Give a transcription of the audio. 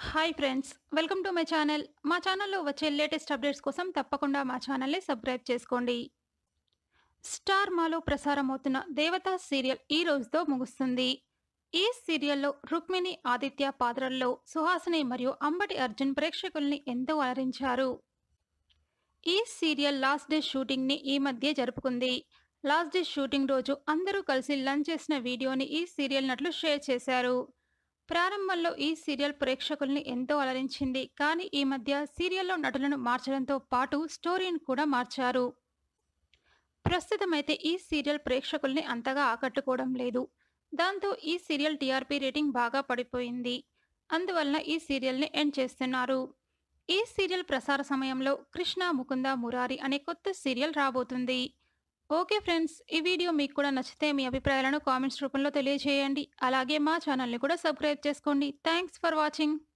hi friends welcome to my channel మా ఛానల్లో వచ్చే లేటెస్ట్ అప్డేట్స్ కోసం తప్పకుండా మా ఛానల్ని సబ్స్క్రైబ్ చేసుకోండి స్టార్ మాలో ప్రసారమవుతున్న దేవతా సీరియల్ ఈ రోజుతో ముగుస్తుంది ఈ సీరియల్లో రుక్మిణి ఆదిత్య పాత్రల్లో సుహాసిని మరియు అంబటి అర్జున్ ప్రేక్షకుల్ని ఎంతో అలరించారు ఈ సీరియల్ లాస్ట్ డే షూటింగ్ని ఈ మధ్య జరుపుకుంది లాస్ట్ డే షూటింగ్ రోజు అందరూ కలిసి లంచ్ చేసిన వీడియోని ఈ సీరియల్ నటులు షేర్ చేశారు ప్రారంభంలో ఈ సీరియల్ ప్రేక్షకుల్ని ఎంతో అలరించింది కానీ ఈ మధ్య సీరియల్లో నటులను మార్చడంతో పాటు స్టోరీని కూడా మార్చారు ప్రస్తుతమైతే ఈ సీరియల్ ప్రేక్షకుల్ని అంతగా ఆకట్టుకోవడం లేదు దాంతో ఈ సీరియల్ టీఆర్పీ రేటింగ్ బాగా పడిపోయింది అందువలన ఈ సీరియల్ని ఎండ్ చేస్తున్నారు ఈ సీరియల్ ప్రసార సమయంలో కృష్ణ ముకుంద మురారి అనే కొత్త సీరియల్ రాబోతుంది ఓకే ఫ్రెండ్స్ ఈ వీడియో మీకు కూడా నచ్చితే మీ అభిప్రాయాలను కామెంట్స్ రూపంలో తెలియజేయండి అలాగే మా ఛానల్ని కూడా సబ్స్క్రైబ్ చేసుకోండి థ్యాంక్స్ ఫర్ వాచింగ్